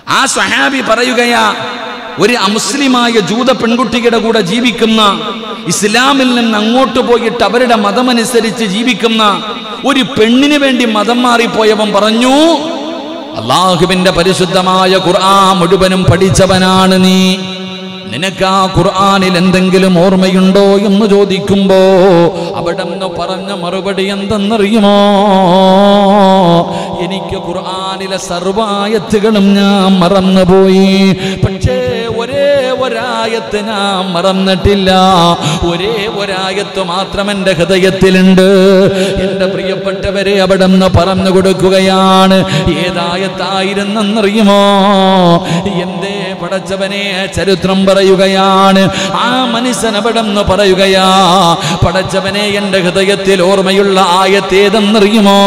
ആ സ്വഹാബി പറയുകയാ ഒരു അമുസ്ലിമായ ജൂത പെൺകുട്ടിയുടെ കൂടെ ജീവിക്കുന്ന ഇസ്ലാമിൽ നിന്ന് അങ്ങോട്ട് പോയിട്ട് അവരുടെ മതമനുസരിച്ച് ജീവിക്കുന്ന ഒരു പെണ്ണിന് വേണ്ടി മതം മാറിപ്പോയവൻ പറഞ്ഞു അള്ളാഹുവിന്റെ പരിശുദ്ധമായ ഖുർആൻ മുഴുവനും പഠിച്ചവനാണ് നീ നിനക്ക് ആ ഖുർആനിൽ എന്തെങ്കിലും ഓർമ്മയുണ്ടോ എന്ന് ചോദിക്കുമ്പോ അവിടെ നിന്ന് പറഞ്ഞ മറുപടി എന്തെന്നറിയുമോ എനിക്ക് ഖുർആനിലെ സർവായത്തുകളും ഞാൻ മറന്നുപോയി പക്ഷേ ഒരേ ഒരായത്ത് ഞാൻ മറന്നിട്ടില്ല ഒരേ ഒരായത്ത് മാത്രം എൻ്റെ ഹൃദയത്തിലുണ്ട് എൻ്റെ പ്രിയപ്പെട്ടവരെ അവിടെ നിന്ന് പറഞ്ഞു കൊടുക്കുകയാണ് ഏതായത്തായിരുന്നെന്നറിയുമോ എന്തേ പടച്ചവനെ ചരിത്രം പറയുകയാണ് ആ മനുഷ്യൻ അവിടെ നിന്ന് പറയുകയാ പടച്ചവനെ എൻ്റെ ഹൃദയത്തിൽ ഓർമ്മയുള്ള ആയത്തേതെന്നറിയുമോ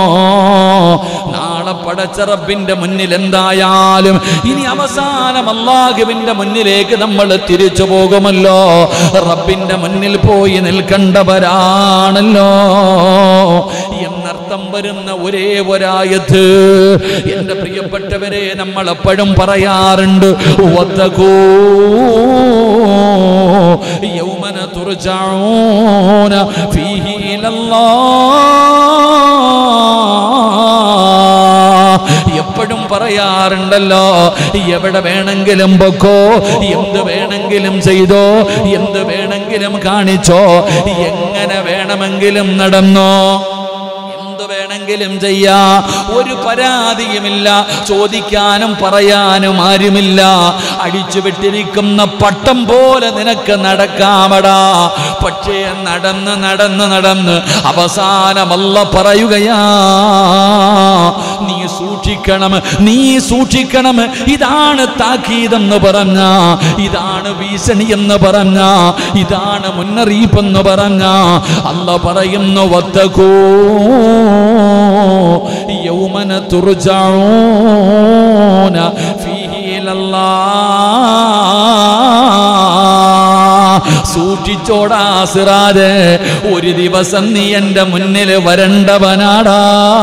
നാളെ പടച്ച റബ്ബിന്റെ മുന്നിൽ എന്തായാലും ഇനി അവസാനം അള്ളാഹുവിന്റെ മുന്നിലേക്ക് നമ്മൾ തിരിച്ചു പോകുമല്ലോ റബ്ബിന്റെ മുന്നിൽ പോയി നിൽക്കേണ്ടവരാണല്ലോ എന്നർത്ഥം വരുന്ന ഒരേ ഒരായത്ത് എൻ്റെ പ്രിയപ്പെട്ടവരെ നമ്മൾ എപ്പോഴും പറയാറുണ്ട് വത്തകൂ യൗമന തുർജഊന ഫീഹി ഇലല്ലാഹ് എപ്പോഴും പറയാറുണ്ടല്ലോ എവിടെ വേണമെങ്കിലും പൊക്കോ എന്ത് വേണമെങ്കിലും ചെയ്തോ എന്ത് വേണമെങ്കിലും കാണിച്ചോ എങ്ങനെ വേണമെങ്കിലും നടന്നോ എന്ത് വേണമെങ്കിലും ചെയ്യാ ഒരു പരാതിയുമില്ല ചോദിക്കാനും പറയാനും ആരുമില്ല അടിച്ചു വിട്ടിരിക്കുന്ന പട്ടം പോലെ നിനക്ക് നടക്കാമടാ പക്ഷേ നടന്ന് നടന്ന് നടന്ന് അവസാനമല്ല പറയുകയാ നീ സൂക്ഷിക്കണം നീ സൂക്ഷിക്കണം ഇതാണ് താക്കീതെന്ന് പറഞ്ഞ ഇതാണ് ഭീഷണി എന്ന് പറഞ്ഞ ഇതാണ് മുന്നറിയിപ്പ് എന്ന് പറഞ്ഞ അല്ല പറയുന്നു വത്തക്കൂ യൗമന തുർജഊന ഫീഹി ഇലല്ലാഹ് സൂക്ഷിച്ചോടാ സിറാജ് ഒരു ദിവസം നീ എൻ്റെ മുന്നിൽ വരണ്ടവനാടാ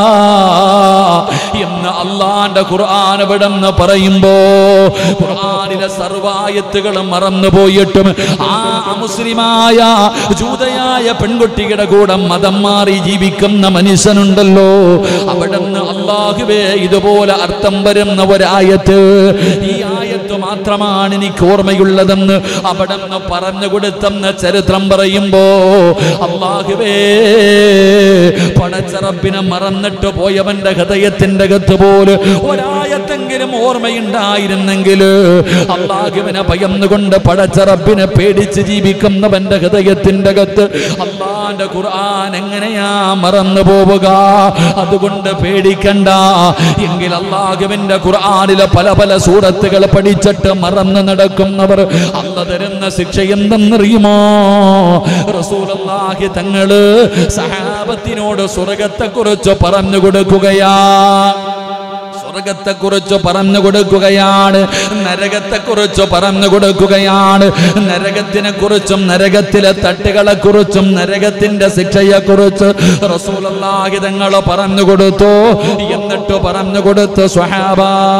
എന്ന് അള്ളാന്റെ ഖുർആൻ ഇവിടെ നിന്ന് പറയുമ്പോ ഖുർആനിലെ സർവായത്തുകൾ മറന്നു പോയിട്ടും ആ മുസ്ലിമായ ജൂതയായ പെൺകുട്ടിയുടെ കൂടെ മതം മാറി ജീവിക്കുന്ന മനുഷ്യനുണ്ടല്ലോ അവിടെ നിന്ന് അള്ളാഹുവേ ഇതുപോലെ അർത്ഥം വരുന്ന ഒരായത്ത് ഈ ആയത്ത് മാത്രമാണ് എനിക്ക് ഓർമ്മയുള്ളതെന്ന് അവിടെ നിന്ന് പറഞ്ഞു കൊടുത്തെന്ന് ചരിത്രം പറയുമ്പോ അള്ളാഹുവേ പടച്ചറപ്പിനെ മറന്നിട്ട് പോയവന്റെ ഹൃദയത്തിന്റെ അകത്ത് പോലെ ഒരായത്തെങ്കിലും ഓർമ്മയുണ്ടായിരുന്നെങ്കിൽ അള്ളാഹുവിനെ ഭയന്നുകൊണ്ട് പടച്ചറപ്പിനെ പേടിച്ച് ജീവിക്കുന്നവന്റെ ഹൃദയത്തിന്റെ അകത്ത് അള്ളാന്റെ ഖുർആൻ എങ്ങനെയാ മറന്നു പോവുക അതുകൊണ്ട് പേടിക്കണ്ട എങ്കിൽ അള്ളാഹുവിന്റെ ഖുർആനിലെ പല പല സൂറത്തുകൾ പഠിച്ചിട്ട് മറന്നു നടക്കുന്നവർ അല്ല തരുന്ന ശിക്ഷ എന്തെന്നറിയുമോ റസൂലല്ലാഹി തങ്ങള് സഹാബത്തിനോട് സ്വർഗത്തെ കുറിച്ച് പറഞ്ഞു കൊടുക്കുകയാ സ്വർഗത്തെ കുറിച്ച് പറഞ്ഞു കൊടുക്കുകയാണ് നരകത്തെ കുറിച്ച് പറഞ്ഞു കൊടുക്കുകയാണ് നരകത്തിനെ കുറിച്ചും നരകത്തിലെ തട്ടുകളെ കുറിച്ചും നരകത്തിന്റെ ശിക്ഷയെ കുറിച്ച് റസൂലല്ലാഹി തങ്ങൾ പറഞ്ഞു കൊടുത്തു എന്നിട്ട് പറഞ്ഞു കൊടുത്തു സ്വഹാബ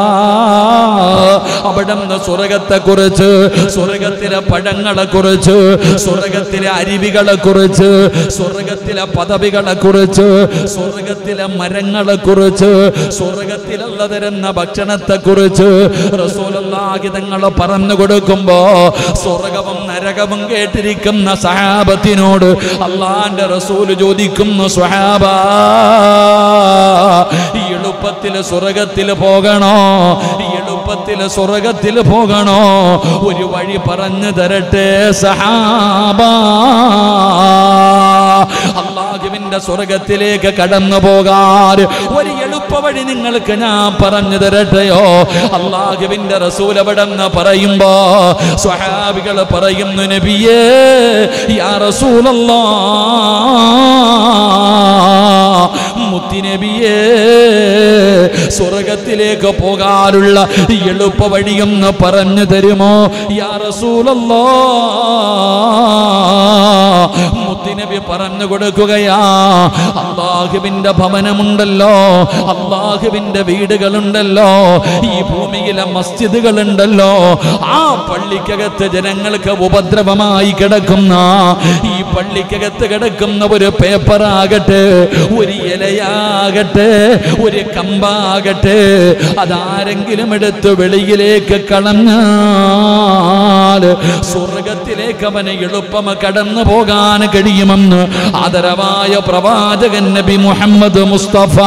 അവിടുന്ന് സ്വർഗത്തെ കുറിച്ച് സ്വർഗത്തിലെ പഴങ്ങളെ കുറിച്ച് സ്വർഗത്തിലെ അരുവികളെ കുറിച്ച് സ്വർഗത്തിലെ പദവികളെ കുറിച്ച് സ്വർഗത്തിലെ മരങ്ങളെ കുറിച്ച് സ്വർഗത്തിലുള്ള തരുന്ന ഭക്ഷണത്തെ കുറിച്ച് റസൂലുള്ളാഹി തങ്ങൾ പറഞ്ഞു കൊടുക്കുമ്പോ സ്വർഗവും നരകവും കേട്ടിരിക്കുന്ന സഹാബത്തിനോട് അള്ളാന്റെ റസൂല് ചോദിക്കുന്നു സ്വഹാബ ഈ എളുപ്പത്തിൽ സ്വർഗത്തിൽ പോകണോ ഈ എളുപ്പത്തിൽ സ്വർഗത്തിൽ പോകണോ ഒരു വഴി പറഞ്ഞു തരട്ടെ സഹാബ അള്ളാഹുവിന്റെ സ്വർഗത്തിലേക്ക് കടന്നു പോകാൻ ഒരു എളുപ്പ വഴി നിങ്ങൾക്ക് ഞാൻ പറഞ്ഞു തരട്ടെയോ അള്ളാഹുവിന്റെ റസൂൽ എവിടെന്ന് പറയുമ്പോ സ്വഹാബികൾ പറയുന്നു നബിയേ യാ റസൂലല്ലാ മുത്തിനബിയേ സ്വർഗത്തിലേക്ക് പോകാനുള്ള എളുപ്പ വഴിയൊന്ന് പറഞ്ഞു തരുമോ യാ റസൂലല്ലാ മുത്തിനബി പറഞ്ഞു കൊടുക്കുകയാ അള്ളാഹുവിന്റെ ഭവനമുണ്ടല്ലോ അള്ളാഹുവിന്റെ വീടുകളുണ്ടല്ലോ ഈ ഭൂമിയിലെ മസ്ജിദുകളുണ്ടല്ലോ ആ പള്ളിക്കകത്ത് ജനങ്ങൾക്ക് ഉപദ്രവമായി കിടക്കുന്ന ഈ പള്ളിക്കകത്ത് കിടക്കുന്ന ഒരു പേപ്പറാകട്ടെ ഒരു ഇലയാകട്ടെ ഒരു കമ്പാകട്ടെ അതാരെങ്കിലും എടുത്ത് വെളിയിലേക്ക് കളഞ്ഞാൽ സ്വർഗത്തിലേക്ക് അവന് എളുപ്പം കടന്നു പോകാൻ കഴിയുമെന്ന് ആദരവായ പ്രവാചകൻ നബി മുഹമ്മദ് മുസ്തഫ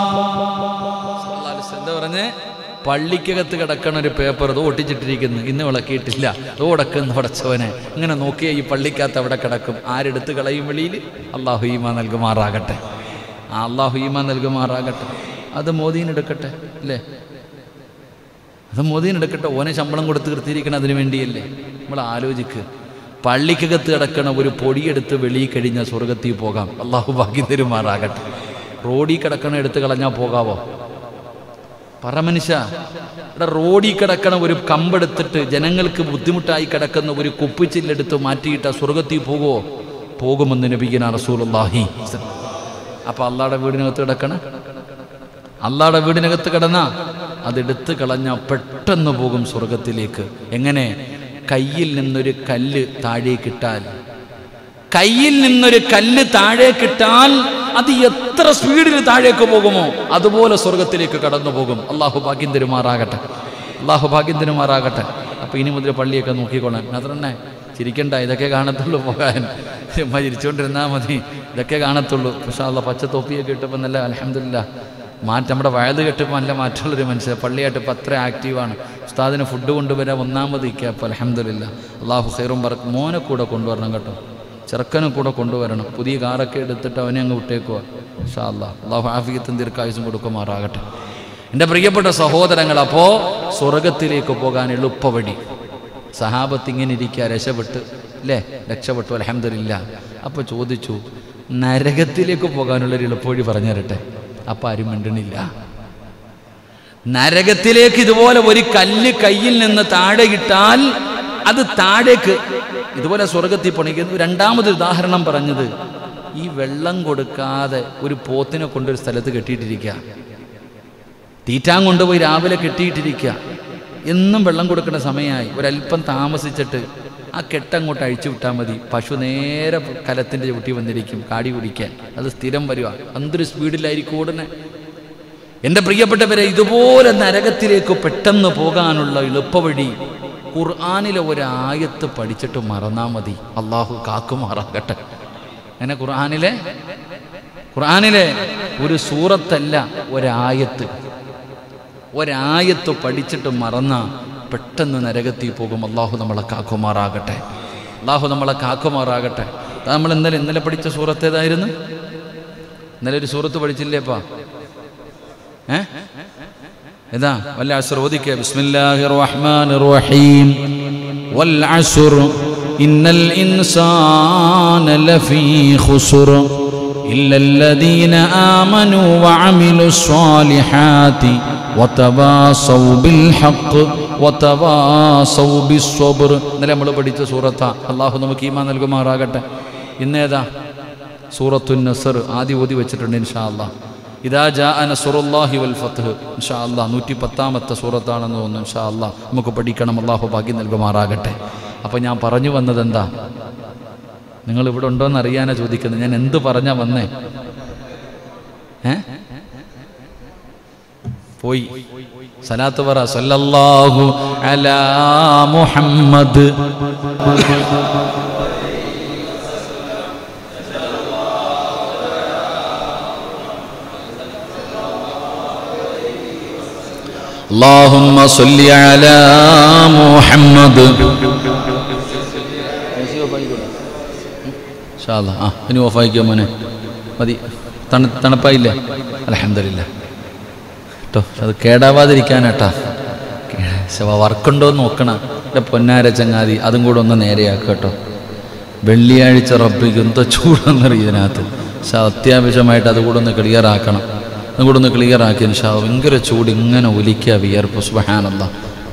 എന്താ പറഞ്ഞേ പള്ളിക്കകത്ത് കിടക്കണ ഒരു പേപ്പർ ഇത് ഒട്ടിച്ചിട്ടിരിക്കുന്നു ഇന്ന് വിളക്കിയിട്ടില്ല ഇത് ഉടക്കുന്നു പടച്ചവനെ ഇങ്ങനെ നോക്കിയാൽ ഈ പള്ളിക്കകത്ത് അവിടെ കിടക്കും ആരെടുത്ത് കളയും വെളിയിൽ അള്ളാഹു ഈമ നൽകുമാറാകട്ടെ ആ അള്ളാഹു ഈമ നൽകുമാറാകട്ടെ അത് മോദീനെടുക്കട്ടെ അല്ലേ അത് മോദീനെടുക്കട്ടെ ഓനെ ശമ്പളം കൊടുത്ത് നിർത്തിയിരിക്കണം അതിനു വേണ്ടിയല്ലേ നമ്മൾ ആലോചിക്ക് പള്ളിക്കകത്ത് കിടക്കണ ഒരു പൊടിയെടുത്ത് വെളിയിൽ കഴിഞ്ഞാൽ സ്വർഗത്തിൽ പോകാം അള്ളാഹു ഭാഗ്യം തരുമാറാകട്ടെ റോഡിൽ കിടക്കണ എടുത്ത് കളഞ്ഞാൽ പോകാവോ പറ മനുഷ്യ ഇവിടെ റോഡിൽ കിടക്കണ ഒരു കമ്പെടുത്തിട്ട് ജനങ്ങൾക്ക് ബുദ്ധിമുട്ടായി കിടക്കുന്ന ഒരു കുപ്പിച്ചില്ലെടുത്ത് മാറ്റിയിട്ട് സ്വർഗത്തിൽ പോകുമോ പോകുമെന്ന് നബിക്കുന്ന റസൂലുള്ളാഹി അപ്പൊ അള്ളാടെ വീടിനകത്ത് കിടക്കണ അള്ളാടെ വീടിനകത്ത് കിടന്ന അതെടുത്ത് കളഞ്ഞ പെട്ടെന്ന് പോകും സ്വർഗത്തിലേക്ക് എങ്ങനെ കയ്യിൽ നിന്നൊരു കല്ല് താഴേക്കിട്ടാൽ കയ്യിൽ നിന്നൊരു കല്ല് താഴേക്കിട്ടാൽ അത് എത്ര സ്പീഡിൽ താഴേക്ക് പോകുമോ അതുപോലെ സ്വർഗത്തിലേക്ക് കടന്നു പോകും അള്ളാഹു ഭാഗ്യം തരുമാറാകട്ടെ അള്ളാഹു ഭാഗ്യം തരുമാറാകട്ടെ അപ്പൊ ഇനി മുതൽ പള്ളിയൊക്കെ നോക്കിക്കോളാം അത് തന്നെ ചിരിക്കണ്ട ഇതൊക്കെ കാണത്തുള്ളൂ പോകാൻ ചുമ്മാ ചിരിച്ചുകൊണ്ടിരുന്നാൽ മതി ഇതൊക്കെ കാണത്തുള്ളൂ പക്ഷേ അല്ല പച്ച തൊപ്പിയൊക്കെ ഇട്ടപ്പോൾ നല്ല അലഹമില്ല മാറ്റം നമ്മുടെ വയത് കെട്ടപ്പോൾ നല്ല മാറ്റമുള്ളൊരു മനുഷ്യൻ പള്ളിയായിട്ട് ഇപ്പം അത്ര ആക്റ്റീവാണ് ഉസ്താദിന് ഫുഡ് കൊണ്ടുവരാൻ ഒന്നാമത് ഇരിക്കുക അലഹമില്ല അള്ളാഹു ഖൈറും പറക്കും മോനെ കൂടെ കൊണ്ടുവരണം കേട്ടോ ചെറുക്കനും കൂടെ കൊണ്ടുവരണം പുതിയ കാറൊക്കെ എടുത്തിട്ട് അവനെ അങ്ങ് വിട്ടേക്കുക ഷാ അല്ലാ അള്ളാഹു ആഫിയത്തും ദീർഘായുസും കൊടുക്കുമാറാകട്ടെ എൻ്റെ പ്രിയപ്പെട്ട സഹോദരങ്ങൾ അപ്പോൾ സ്വർഗത്തിലേക്ക് പോകാൻ എളുപ്പവഴി സഹാബത്ത് ഇങ്ങനെ ഇരിക്കുക രക്ഷപ്പെട്ട് അല്ലേ രക്ഷപ്പെട്ടു അലഹമില്ല അപ്പോൾ ചോദിച്ചു നരകത്തിലേക്ക് പോകാനുള്ളൊരു എളുപ്പവഴി പറഞ്ഞു തരട്ടെ അപ്പം ആരും മിണ്ടണില്ല നരകത്തിലേക്ക് ഇതുപോലെ ഒരു കല്ല് കയ്യിൽ നിന്ന് താഴെ ഇട്ടാൽ അത് താഴേക്ക് ഇതുപോലെ സ്വർഗത്തിൽ പണിക്കുന്നു രണ്ടാമത് ഉദാഹരണം പറഞ്ഞത് ഈ വെള്ളം കൊടുക്കാതെ ഒരു പോത്തിനെ കൊണ്ടൊരു സ്ഥലത്ത് കെട്ടിയിട്ടിരിക്കുക തീറ്റാൻ കൊണ്ടുപോയി രാവിലെ കെട്ടിയിട്ടിരിക്കുക എന്നും വെള്ളം കൊടുക്കേണ്ട സമയമായി ഒരല്പം താമസിച്ചിട്ട് ആ കെട്ടങ്ങോട്ട് അഴിച്ചു വിട്ടാൽ മതി പശു നേരെ കലത്തിൻ്റെ ചുട്ടി വന്നിരിക്കും കാടി കുടിക്കാൻ അത് സ്ഥിരം വരിക എന്തൊരു സ്പീഡിലായിരിക്കും ഓടുന്നെ എൻ്റെ പ്രിയപ്പെട്ടവരെ ഇതുപോലെ നരകത്തിലേക്ക് പെട്ടെന്ന് പോകാനുള്ള എളുപ്പവഴി ഖുർആാനിലെ ഒരായത്ത് പഠിച്ചിട്ട് മറന്നാൽ മതി അള്ളാഹു കാക്കുമാറാകട്ടെ അങ്ങനെ ഖുർആാനിലെ ഖുർആാനിലെ ഒരു സൂറത്തല്ല ഒരായത്ത് ഒരായത്ത് പഠിച്ചിട്ട് മറന്ന പെട്ടെന്ന് നരകത്തിൽ പോകും അള്ളാഹു നമ്മളെ കാക്കുമാറാകട്ടെ അള്ളാഹു നമ്മളെ കാക്കുമാറാകട്ടെ അത് നമ്മൾ ഇന്നലെ ഇന്നലെ പഠിച്ച സൂറത്ത് ഏതായിരുന്നു ഇന്നലെ ഒരു സൂറത്ത് പഠിച്ചില്ലേപ്പാ ഏ ഇതാ വല്ല അസുർ ഓദിക്കുക ബിസ്മില്ലാഹിർ റഹ്മാനിർ റഹീം വൽ അസുർ ഇന്നൽ ഇൻസാന ലഫീ ഖുസുർ إلا الذين آمنوا وعملوا الصالحات وتواصوا بالحق وتواصوا بالصبر ഇന്നലെ നമ്മൾ പഠിച്ച സൂറത്താ അള്ളാഹു നമുക്ക് ഈമാൻ നൽകുമാറാകട്ടെ ഇന്നേതാ സൂറത്തു നസർ ആദ്യം ഓതി വെച്ചിട്ടുണ്ട് ഇൻഷാ അള്ളാഹ് ഇതാ ജാ നസുറുല്ലാഹി വൽ ഫത്ഹ് ഇൻഷാ അള്ളാഹ് നൂറ്റി പത്താമത്തെ സൂറത്താണെന്ന് തോന്നുന്നു ഇൻഷാ അള്ളാഹ് നമുക്ക് പഠിക്കണം അള്ളാഹു ഭാഗ്യം നൽകുമാറാകട്ടെ അപ്പം ഞാൻ പറഞ്ഞു വന്നത് എന്താ നിങ്ങൾ ഇവിടെ ഉണ്ടോന്ന് അറിയാനാ ചോദിക്കുന്നത് ഞാൻ എന്ത് പറഞ്ഞാ വന്നേ ഏ പോയി സലാത്ത് പറ സല്ലല്ലാഹു അലാ മുഹമ്മദ് اللهم صل على محمد ഷാല്ല ആ ഇനി ഓഫായിക്കോ മോനെ മതി തണു തണുപ്പായില്ലേ അലഹമില്ല കേട്ടോ അത് കേടാവാതിരിക്കാനാട്ടാ വർക്കുണ്ടോ എന്ന് നോക്കണം എൻ്റെ പൊന്നാര ചങ്ങാതി അതും കൂടെ ഒന്ന് നേരെയാക്കുക കേട്ടോ വെള്ളിയാഴ്ച റബ്ബിക്ക് എന്തോ ചൂടെന്നറിയ ഇതിനകത്ത് പക്ഷെ അത്യാവശ്യമായിട്ട് അതുകൂടെ ഒന്ന് ക്ലിയർ ആക്കണം അതുകൂടെ ഒന്ന് ക്ലിയർ ആക്കിയതിന് ഷാ ഭയങ്കര ചൂട് ഇങ്ങനെ ഒലിക്കുക വിയർപ്പ് സുബഹാനല്ല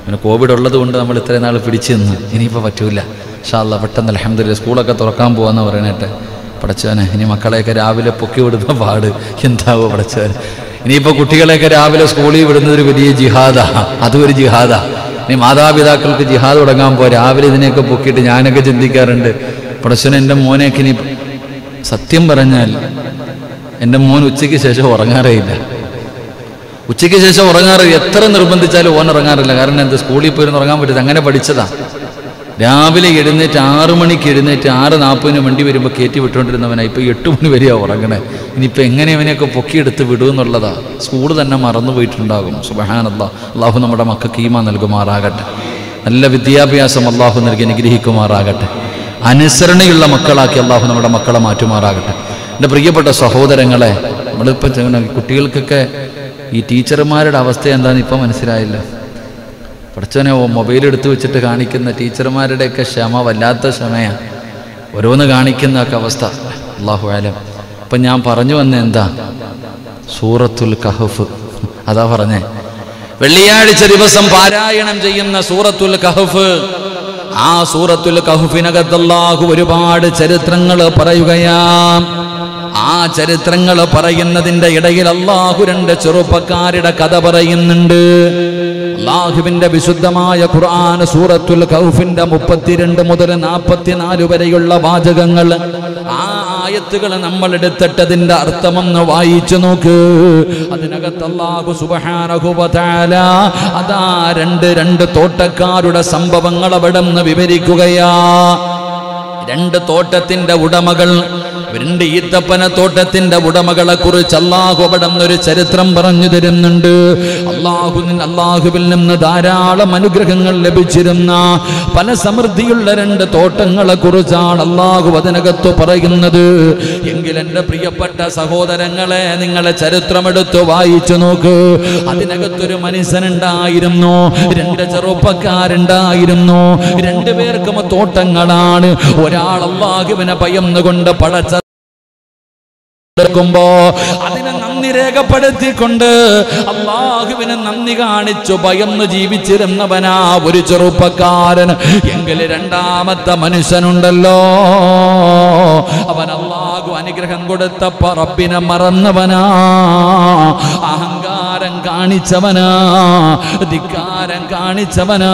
പിന്നെ കോവിഡ് ഉള്ളത് കൊണ്ട് നമ്മൾ ഇത്രയും നാൾ പിടിച്ചു നിന്ന് ഇനിയിപ്പോൾ പറ്റൂല ഷാല്ല പെട്ടെന്ന് അലഹമ്മദില്ല സ്കൂളൊക്കെ തുറക്കാൻ പോകാന്ന് പറയണേട്ടെ പടച്ചവനെ ഇനി മക്കളെയൊക്കെ രാവിലെ പൊക്കി വിടുന്ന പാട് എന്താവോ പടച്ചവൻ ഇനിയിപ്പോൾ കുട്ടികളെയൊക്കെ രാവിലെ സ്കൂളിൽ വിടുന്നത് ഒരു വലിയ ജിഹാദാ അതും ഒരു ജിഹാദാ ഇനി മാതാപിതാക്കൾക്ക് ജിഹാദ് തുടങ്ങാൻ പോ രാവിലെ ഇതിനെയൊക്കെ പൊക്കിയിട്ട് ഞാനൊക്കെ ചിന്തിക്കാറുണ്ട് പടച്ചവൻ എൻ്റെ മോനെയൊക്കെ ഇനി സത്യം പറഞ്ഞാൽ എൻ്റെ മോൻ ഉച്ചയ്ക്ക് ശേഷം ഉറങ്ങാറേ ഇല്ല ഉച്ചയ്ക്ക് ശേഷം ഉറങ്ങാറ് എത്ര നിർബന്ധിച്ചാലും ഓൻ ഉറങ്ങാറില്ല കാരണം എന്ത് സ്കൂളിൽ പോയിരുന്ന് ഉറങ്ങാൻ പറ്റില്ല അങ്ങനെ പഠിച്ചതാ രാവിലെ എഴുന്നേറ്റ് ആറ് മണിക്ക് എഴുന്നേറ്റ് ആറ് നാൽപ്പതിന് വണ്ടി വരുമ്പോൾ കയറ്റി വിട്ടുകൊണ്ടിരുന്നവനാ ഇപ്പോൾ എട്ട് മണി വരെയാണ് ഉറങ്ങണേ ഇനിയിപ്പോൾ എങ്ങനെ ഇവനെയൊക്കെ പൊക്കിയെടുത്ത് വിടുമെന്നുള്ളതാ സ്കൂൾ തന്നെ മറന്നു പോയിട്ടുണ്ടാകും സുബഹാനല്ല അള്ളാഹു നമ്മുടെ മക്കൾക്ക് ഈമ നൽകുമാറാകട്ടെ നല്ല വിദ്യാഭ്യാസം അള്ളാഹു നൽകി അനുഗ്രഹിക്കുമാറാകട്ടെ അനുസരണയുള്ള മക്കളാക്കി അള്ളാഹു നമ്മുടെ മക്കളെ മാറ്റുമാറാകട്ടെ എൻ്റെ പ്രിയപ്പെട്ട സഹോദരങ്ങളെ നമ്മളിപ്പോൾ ചെയ്യുന്ന കുട്ടികൾക്കൊക്കെ ഈ ടീച്ചർമാരുടെ അവസ്ഥ എന്താണെന്ന് ഇപ്പം മനസ്സിലായില്ല പഠിച്ചവനെ മൊബൈൽ എടുത്തു വെച്ചിട്ട് കാണിക്കുന്ന ടീച്ചർമാരുടെയൊക്കെ ക്ഷമ വല്ലാത്ത ക്ഷമയാണ് ഓരോന്ന് കാണിക്കുന്നൊക്കെ അവസ്ഥ അള്ളാഹു ആലം അപ്പം ഞാൻ പറഞ്ഞു വന്ന എന്താ സൂറത്തുൽ കഹഫ് അതാ പറഞ്ഞേ വെള്ളിയാഴ്ച ദിവസം പാരായണം ചെയ്യുന്ന സൂറത്തുൽ കഹഫ് ആ സൂറത്തുൽ കഹഫിനകത്ത് അല്ലാഹു ഒരുപാട് ചരിത്രങ്ങൾ പറയുകയാം ആ ചരിത്രങ്ങൾ പറയുന്നതിന്റെ ഇടയിൽ അള്ളാഹു രണ്ട് ചെറുപ്പക്കാരുടെ കഥ പറയുന്നുണ്ട് അള്ളാഹുവിന്റെ വിശുദ്ധമായ ഖുർആൻ സൂറത്തുൽ കൗഫിന്റെ മുപ്പത്തിരണ്ട് മുതൽ നാൽപ്പത്തിനാല് വരെയുള്ള വാചകങ്ങൾ ആ ആയത്തുകൾ നമ്മൾ എടുത്തിട്ടതിന്റെ അർത്ഥമൊന്ന് വായിച്ചു നോക്ക് അതിനകത്ത് അള്ളാഹു സുബ്ഹാനഹു വ തആല അതാ രണ്ട് രണ്ട് തോട്ടക്കാരുടെ സംഭവങ്ങൾ അവിടെ നിന്ന് വിവരിക്കുകയാ രണ്ട് തോട്ടത്തിന്റെ ഉടമകൾ രണ്ട് ഈത്തപ്പന തോട്ടത്തിന്റെ ഉടമകളെ കുറിച്ച് അള്ളാഹു അവിടെ ഒരു ചരിത്രം പറഞ്ഞു തരുന്നുണ്ട് അള്ളാഹു അള്ളാഹുവിൽ നിന്ന് ധാരാളം അനുഗ്രഹങ്ങൾ ലഭിച്ചിരുന്ന പല സമൃദ്ധിയുള്ള രണ്ട് തോട്ടങ്ങളെ കുറിച്ചാണ് അള്ളാഹു അതിനകത്ത് പറയുന്നത് എങ്കിൽ എൻ്റെ പ്രിയപ്പെട്ട സഹോദരങ്ങളെ നിങ്ങളെ ചരിത്രമെടുത്ത് വായിച്ചു നോക്ക് അതിനകത്തൊരു മനുഷ്യനുണ്ടായിരുന്നു രണ്ട് ചെറുപ്പക്കാരുണ്ടായിരുന്നു രണ്ടുപേർക്കും തോട്ടങ്ങളാണ് ഒരാൾ അള്ളാഹുവിനെ ഭയന്നുകൊണ്ട് പടച്ച എടുക്കുമ്പോ അതിനെ നന്ദി രേഖപ്പെടുത്തിക്കൊണ്ട് അള്ളാഹുവിന് നന്ദി കാണിച്ചു ഭയന്ന് ജീവിച്ചിരുന്നവനാ ഒരു ചെറുപ്പക്കാരൻ എങ്കിൽ രണ്ടാമത്തെ മനുഷ്യനുണ്ടല്ലോ അവൻ അള്ളാഹു അനുഗ്രഹം കൊടുത്തപ്പോ റബ്ബിനെ മറന്നവനാ അഹങ്കാരം കാണിച്ചവനാ ധിക്കാരം കാണിച്ചവനാ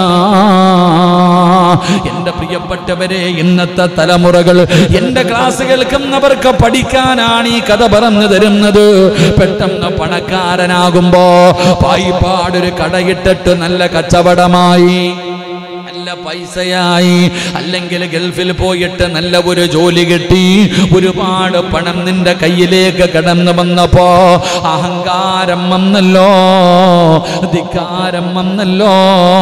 എന്റെ പ്രിയപ്പെട്ടവരെ ഇന്നത്തെ തലമുറകൾ എന്റെ ക്ലാസ് കേൾക്കുന്നവർക്ക് പഠിക്കാനാണ് ഈ കഥ പറഞ്ഞു തരുന്നത് പെട്ടെന്ന് പണക്കാരനാകുമ്പോ പായിപ്പാടൊരു കടയിട്ടിട്ട് നല്ല കച്ചവടമായി നല്ല പൈസയായി അല്ലെങ്കിൽ ഗൾഫിൽ പോയിട്ട് നല്ല ഒരു ജോലി കിട്ടി ഒരുപാട് പണം നിന്റെ കയ്യിലേക്ക് കടന്നു വന്നപ്പോ അഹങ്കാരം വന്നല്ലോ ധിക്കാരം വന്നല്ലോ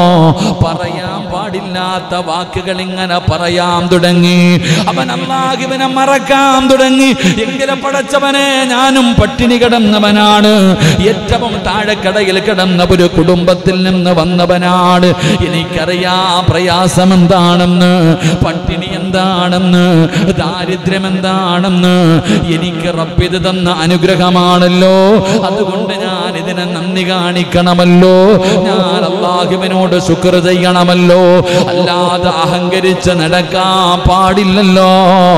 പറയാൻ പാടില്ലാത്ത വാക്കുകൾ ഇങ്ങനെ പറയാൻ തുടങ്ങി അവൻ അള്ളാഹുവിനെ മറക്കാൻ തുടങ്ങി എങ്കിലും പടച്ചവനെ ഞാനും പട്ടിണി കിടന്നവനാണ് ഏറ്റവും താഴെക്കടയിൽ കിടന്ന ഒരു കുടുംബത്തിൽ നിന്ന് വന്നവനാണ് എനിക്കറിയാം പ്രയാസം എന്താണെന്ന് പട്ടിണി എന്താണെന്ന് ദാരിദ്ര്യം എന്താണെന്ന് എനിക്ക് റബ്ബിത് തന്ന അനുഗ്രഹമാണല്ലോ അതുകൊണ്ട് ഞാൻ ഇതിനെ നന്ദി കാണിക്കണമല്ലോ ഞാൻ അള്ളാഹുവിനോട് ശുക്ർ ചെയ്യണമല്ലോ അല്ലാതെ അഹങ്കരിച്ച് നടക്കാൻ പാടില്ലല്ലോ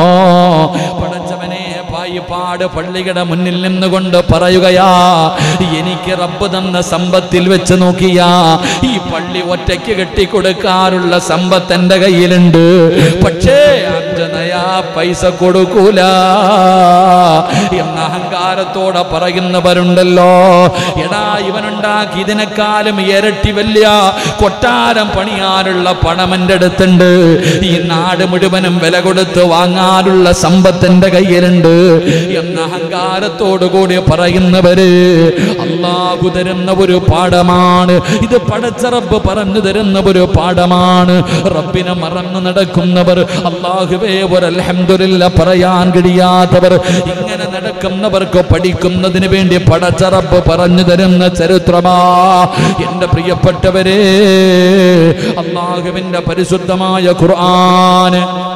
പടച്ചവനെ പായിപ്പാട് പള്ളിയുടെ മുന്നിൽ നിന്നുകൊണ്ട് പറയുകയാ എനിക്ക് റബ്ബ് തന്ന സമ്പത്തിൽ വെച്ച് നോക്കിയാ ഈ പള്ളി ഒറ്റയ്ക്ക് കെട്ടിക്കൊടുക്കാറുള്ള സമ്പത്ത് എന്റെ കയ്യിലുണ്ട് പക്ഷേ അഞ്ജനയാ പൈസ കൊടുക്കൂല എന്ന അഹങ്കാരത്തോടെ പറയുന്നവരുണ്ടല്ലോ എടാ ഇവനുണ്ടാക്കി ഇതിനേക്കാളും ഇരട്ടി വലിയ കൊട്ടാരം പണിയാനുള്ള പണം എൻ്റെ അടുത്തുണ്ട് ഈ നാട് മുഴുവനും വില കൊടുത്ത് വാങ്ങാനുള്ള സമ്പത്ത് എൻ്റെ കയ്യിലുണ്ട് എന്ന അഹങ്കാരത്തോടു കൂടി പറയുന്നവര് അള്ളാഹു തരുന്ന ഒരു പാഠമാണ് ഇത് പടച്ച റബ്ബ് പറഞ്ഞു തരുന്ന ഒരു പാഠമാണ് റബ്ബിനെ മറന്നു നടക്കുന്നവർ അള്ളാഹുവേ ഒരു അൽഹംദുലില്ല പറയാൻ കഴിയാത്തവർ ഇങ്ങനെ നടക്കുന്നവർക്ക് പഠിക്കുന്നതിന് വേണ്ടി പടച്ച റബ്ബ് പറഞ്ഞു തരുന്ന ചരിത്രമാ എന്റെ പ്രിയപ്പെട്ടവരെ അള്ളാഹുവിന്റെ പരിശുദ്ധമായ ഖുർആന്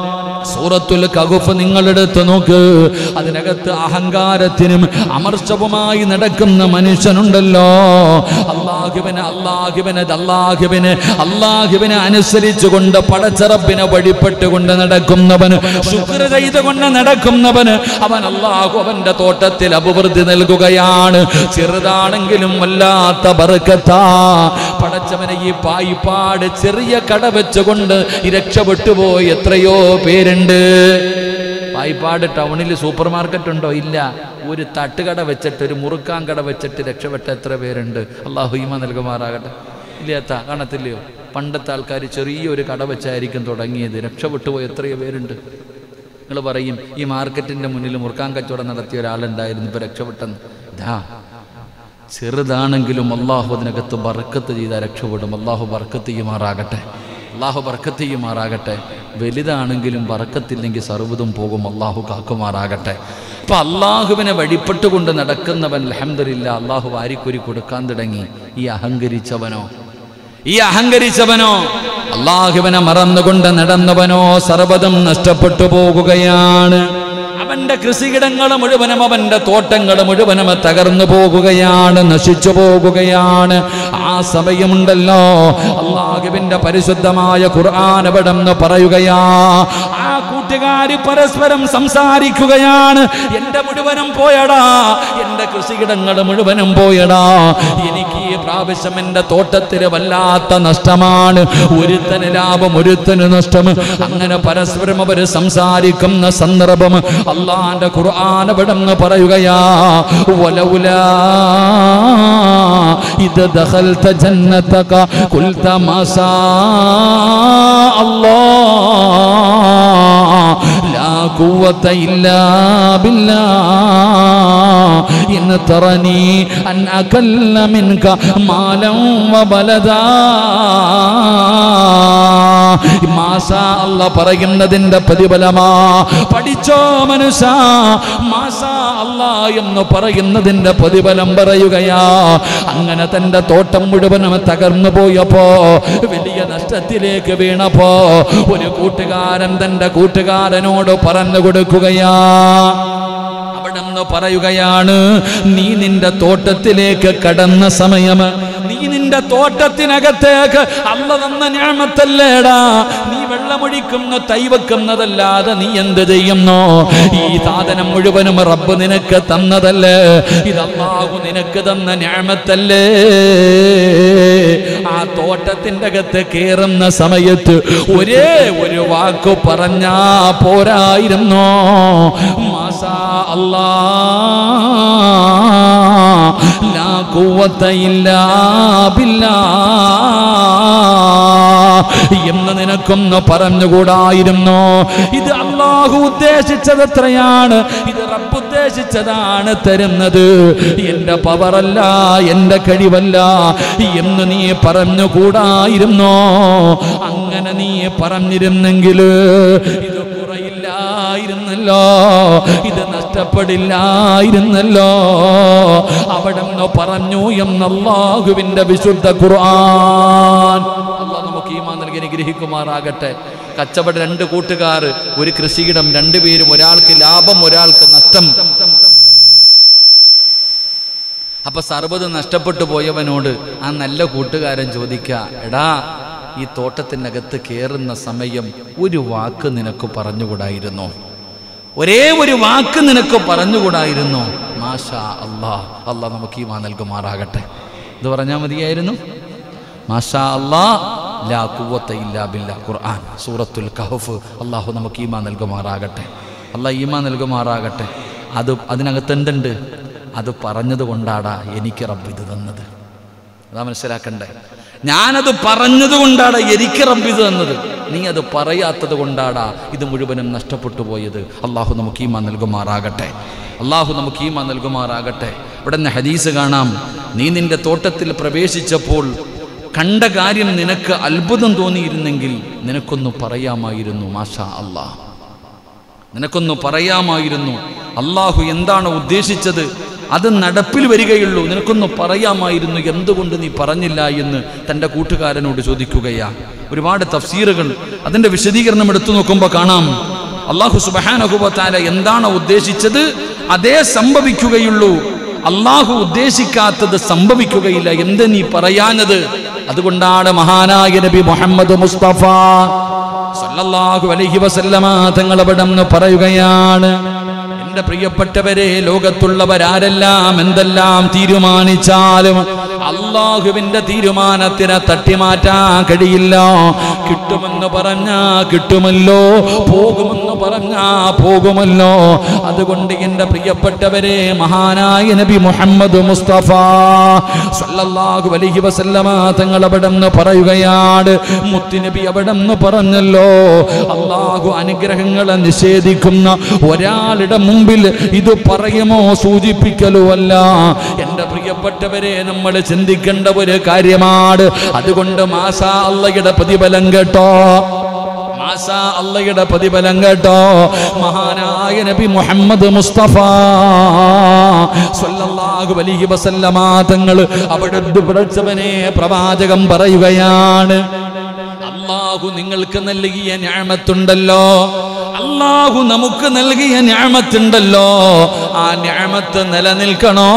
സൂറത്തുൽ കഹുഫ് നിങ്ങളെടുത്ത് നോക്ക് അതിനകത്ത് അഹങ്കാരത്തിനും അമർഷവുമായി നടക്കുന്ന മനുഷ്യനുണ്ടല്ലോ അള്ളാഹുവിനെ അള്ളാഹുവിനെ അള്ളാഹുവിനെ അള്ളാഹുവിനെ അനുസരിച്ചുകൊണ്ട് പടച്ചറപ്പിനെ വഴിപ്പെട്ടുകൊണ്ട് നടക്കുന്നവന് ശുക്ര ചെയ്തുകൊണ്ട് നടക്കുന്നവന് അവൻ അള്ളാഹു അവന്റെ തോട്ടത്തിൽ അഭിവൃദ്ധി നൽകുകയാണ് ചെറുതാണെങ്കിലും വല്ലാത്ത ബർക്കത്താ പടച്ചവനെ ഈ പായിപ്പാട് ചെറിയ കട വെച്ചുകൊണ്ട് ഈ രക്ഷപ്പെട്ടു പോയി എത്രയോ പേരുണ്ട് പായിപ്പാട് ടൗണിൽ സൂപ്പർ മാർക്കറ്റ് ഉണ്ടോ ഇല്ല ഒരു തട്ടുകട വെച്ചിട്ട് ഒരു മുറുക്കാൻ കട വെച്ചിട്ട് രക്ഷപ്പെട്ട എത്ര പേരുണ്ട് അള്ളാഹു ഈമ നൽകുമാറാകട്ടെ ഇല്ലാത്ത കാണത്തില്ലയോ പണ്ടത്തെ ആൾക്കാർ ചെറിയൊരു കട വെച്ചായിരിക്കും തുടങ്ങിയത് രക്ഷപ്പെട്ടു പോയി എത്രയോ പേരുണ്ട് നിങ്ങൾ പറയും ഈ മാർക്കറ്റിന്റെ മുന്നിൽ മുറുക്കാൻ കച്ചവടം നടത്തിയ ഒരാളുണ്ടായിരുന്നു ഇപ്പൊ രക്ഷപ്പെട്ടെന്ന് ഇതാ ചെറുതാണെങ്കിലും അള്ളാഹു അതിനകത്ത് ബർക്കത്ത് ചെയ്താൽ രക്ഷപ്പെടും അള്ളാഹു ബർക്കത്ത് ചെയ്യുമാറാകട്ടെ അള്ളാഹു ബർക്കത്ത് ചെയ്യുമാറാകട്ടെ വലുതാണെങ്കിലും ബർക്കത്തില്ലെങ്കിൽ സർവ്വതും പോകും അള്ളാഹു കാക്കുമാറാകട്ടെ അപ്പൊ അള്ളാഹുവിനെ വഴിപ്പെട്ടുകൊണ്ട് നടക്കുന്നവൻ അലഹമില്ല അള്ളാഹു വാരിക്കൊരി കൊടുക്കാൻ തുടങ്ങി ഈ അഹങ്കരിച്ചവനോ ഈ അഹങ്കരിച്ചവനോ അള്ളാഹുവിനെ മറന്നുകൊണ്ട് നടന്നവനോ സർവ്വതും നഷ്ടപ്പെട്ടു പോകുകയാണ് അവന്റെ കൃഷിയിടങ്ങൾ മുഴുവനും അവന്റെ തോട്ടങ്ങൾ മുഴുവനും തകർന്നു പോകുകയാണ് നശിച്ചു പോകുകയാണ് ആ സമയമുണ്ടല്ലോ അള്ളാഹുവിന്റെ പരിശുദ്ധമായ ഖുർആൻ അവിടെന്ന് പറയുകയാ ആ കൂട്ടുകാര് പരസ്പരം സംസാരിക്കുകയാണ് എന്റെ മുഴുവനും പോയടാ എന്റെ കൃഷിയിടങ്ങൾ മുഴുവനും പോയടാ എനിക്ക് ഈ പ്രാവശ്യം എന്റെ തോട്ടത്തിന് വല്ലാത്ത നഷ്ടമാണ് ഒരുത്തന് ലാഭം ഒരുത്തന് നഷ്ടം അങ്ങനെ പരസ്പരം അവര് സംസാരിക്കുന്ന സന്ദർഭം അള്ളാന്റെ ഖുർആൻ അവിടെന്ന് പറയുകയാ വലൗലാ ഇത് ദഖൽത ജന്നതക ഖുൽത മാസാ അല്ലാഹ് ലാ ഖുവത ഇല്ലാ ബില്ലാഹ് ഇൻ തറനി അൻ അകല്ല മിൻക മാലം വബലദാ മാസാ അല്ല പറയുന്നതിന്റെ പ്രതിഫലമാ പഠിച്ചോ മനുഷ്യ മാസാ അല്ല എന്ന് പറയുന്നതിന്റെ പ്രതിഫലം പറയുകയാ അങ്ങനെ തന്റെ തോട്ടം മുഴുവനും തകർന്നു പോയപ്പോ വലിയ നഷ്ടത്തിലേക്ക് വീണപ്പോ ഒരു കൂട്ടുകാരൻ തന്റെ കൂട്ടുകാരനോട് പറഞ്ഞു കൊടുക്കുകയാ അവിടെന്ന് പറയുകയാണ് നീ നിന്റെ തോട്ടത്തിലേക്ക് കടന്ന സമയം നീ നിന്റെ തോട്ടത്തിനകത്തേക്ക് അല്ല തന്ന ഞാമത്തല്ലേടാ നീ വെള്ളമൊഴിക്കുന്നു തൈവെക്കുന്നതല്ലാതെ നീ എന്ത് ചെയ്യുന്നു ഈ സാധനം മുഴുവനും റബ്ബ് നിനക്ക് തന്നതല്ലേ ഇത് അള്ളാഹു നിനക്ക് തന്ന ഞാമത്തല്ലേ ആ തോട്ടത്തിന്റെ അകത്ത് കേറുന്ന സമയത്ത് ഒരേ ഒരു വാക്ക് പറഞ്ഞാ പോരായിരുന്നോ മാസാ അല്ലാ ലാ ഖുവത ഇല്ലാ ബില്ലാ എന്ന് നിനക്കൊന്ന് പറഞ്ഞുകൂടായിരുന്നു ഇത് അള്ളാഹു ഉദ്ദേശിച്ചത് എത്രയാണ് ഇത് റബ്ബ് ഉദ്ദേശിച്ചതാണ് തരുന്നത് എന്റെ പവറല്ല എന്റെ കഴിവല്ല എന്ന് നീ പറഞ്ഞുകൂടായിരുന്നോ അങ്ങനെ നീ പറഞ്ഞിരുന്നെങ്കിൽ ഇത് കുറയില്ലായിരുന്നല്ലോ ഇത് നഷ്ടപ്പെടില്ലായിരുന്നല്ലോ അവിടെ നിന്ന് പറഞ്ഞു എന്നല്ലാഹുവിന്റെ വിശുദ്ധ ഖുർആൻ അള്ളാഹ് നമുക്ക് ഈമാൻ നൽകി അനുഗ്രഹിക്കുമാറാകട്ടെ കച്ചവട രണ്ട് കൂട്ടുകാർ ഒരു കൃഷിയിടം രണ്ടുപേരും ഒരാൾക്ക് ലാഭം ഒരാൾക്ക് നഷ്ടം അപ്പൊ സർവ്വത് നഷ്ടപ്പെട്ടു പോയവനോട് ആ നല്ല കൂട്ടുകാരൻ ചോദിക്ക എടാ ഈ തോട്ടത്തിനകത്ത് കയറുന്ന സമയം ഒരു വാക്ക് നിനക്ക് പറഞ്ഞുകൂടായിരുന്നോ ഒരേ ഒരു വാക്ക് നിനക്ക് പറഞ്ഞുകൂടായിരുന്നോ മാഷാ അല്ലാ അല്ലാ നമുക്ക് ഈ മാ നൽകുമാറാകട്ടെ ഇത് പറഞ്ഞാൽ മതിയായിരുന്നു മാഷാ അല്ലാ ലാ കുവത്ത ഇല്ലാ ബില്ലാ ഖുർആൻ സൂറത്തുൽ കഹഫ് അള്ളാഹു നമുക്ക് ഈമാ നൽകുമാറാകട്ടെ അള്ളാഹ് ഈമാ നൽകുമാറാകട്ടെ അത് അതിനകത്ത് എന്തുണ്ട് അത് പറഞ്ഞത് കൊണ്ടാടാ എനിക്ക് റബ്ബ് ഇത് തന്നത് അതാ മനസ്സിലാക്കണ്ടേ ഞാനത് പറഞ്ഞത് കൊണ്ടാടാ എനിക്ക് റബ്ബ് ഇത് തന്നത് നീ അത് പറയാത്തത് കൊണ്ടാടാ ഇത് മുഴുവനും നഷ്ടപ്പെട്ടു പോയത് അള്ളാഹു നമുക്ക് ഈമാ നൽകുമാറാകട്ടെ അള്ളാഹു നമുക്ക് ഈമാ നൽകുമാറാകട്ടെ ഇവിടെ നിന്ന് ഹദീസ് കാണാം നീ നിന്റെ തോട്ടത്തിൽ പ്രവേശിച്ചപ്പോൾ കണ്ട കാര്യം നിനക്ക് അത്ഭുതം തോന്നിയിരുന്നെങ്കിൽ നിനക്കൊന്ന് പറയാമായിരുന്നു മാഷാ അള്ളാഹ് നിനക്കൊന്ന് പറയാമായിരുന്നു അള്ളാഹു എന്താണ് ഉദ്ദേശിച്ചത് അത് നടപ്പിൽ വരികയുള്ളൂ നിനക്കൊന്ന് പറയാമായിരുന്നു എന്തുകൊണ്ട് നീ പറഞ്ഞില്ല എന്ന് തൻ്റെ കൂട്ടുകാരനോട് ചോദിക്കുകയാ ഒരുപാട് തഫ്സീറുകൾ അതിൻ്റെ വിശദീകരണം എടുത്തു നോക്കുമ്പോൾ കാണാം അള്ളാഹു സുബാനഹുബത്താല എന്താണ് ഉദ്ദേശിച്ചത് അതേ സംഭവിക്കുകയുള്ളൂ അള്ളാഹു ഉദ്ദേശിക്കാത്തത് സംഭവിക്കുകയില്ല എന്ത് നീ പറയാഞ്ഞത് അതുകൊണ്ടാണ് മഹാനായ നബി മുഹമ്മദ് മുസ്തഫ സല്ലല്ലാഹു അലൈഹി വസല്ലമ തങ്ങൾ അവിടെന്ന് പറയുകയാണ് എന്റെ പ്രിയപ്പെട്ടവരെ ലോകത്തുള്ളവരാരെല്ലാം എന്തെല്ലാം തീരുമാനിച്ചാലും അള്ളാഹുവിന്റെ തീരുമാനത്തിനെ തട്ടിമാറ്റാൻ കഴിയില്ല കിട്ടുമെന്ന് പറഞ്ഞാ കിട്ടുമല്ലോ പോകുമെന്ന് പറഞ്ഞാ പോകുമല്ലോ അതുകൊണ്ട് എന്റെ പ്രിയപ്പെട്ടവരെ മഹാനായ നബി മുഹമ്മദ് മുസ്തഫ സല്ലല്ലാഹു അലൈഹി വസല്ലമ തങ്ങൾ അവിടെ നിന്ന് പറയുകയാണ് മുത്തുനബി അവിടെ നിന്ന് പറഞ്ഞല്ലോ അള്ളാഹു അനുഗ്രഹങ്ങളെ നിഷേധിക്കുന്ന ഒരാളുടെ മുമ്പിൽ ഇത് പറയുമോ സൂചിപ്പിക്കലോ അല്ല എന്റെ പ്രിയപ്പെട്ടവരെ നമ്മൾ ചിന്തിക്കേണ്ട ഒരു കാര്യമാണ് അതുകൊണ്ട് മാസാ അള്ളയുടെ പ്രതിഫലം കേട്ടോ മാസാ അള്ളയുടെ പ്രതിഫലം കേട്ടോ മഹാനായ നബി മുഹമ്മദ് മുസ്തഫ സ്വല്ലല്ലാഹു അലൈഹി വസല്ലമ തങ്ങൾ അവിടെ പഠിച്ചവനെ പ്രവാചകം പറയുകയാണ് അള്ളാഹു നിങ്ങൾക്ക് നൽകിയ ഞാമത്തുണ്ടല്ലോ അള്ളാഹു നമുക്ക് നൽകിയ ഞാമത്തുണ്ടല്ലോ ആ ഞാമത്ത് നിലനിൽക്കണോ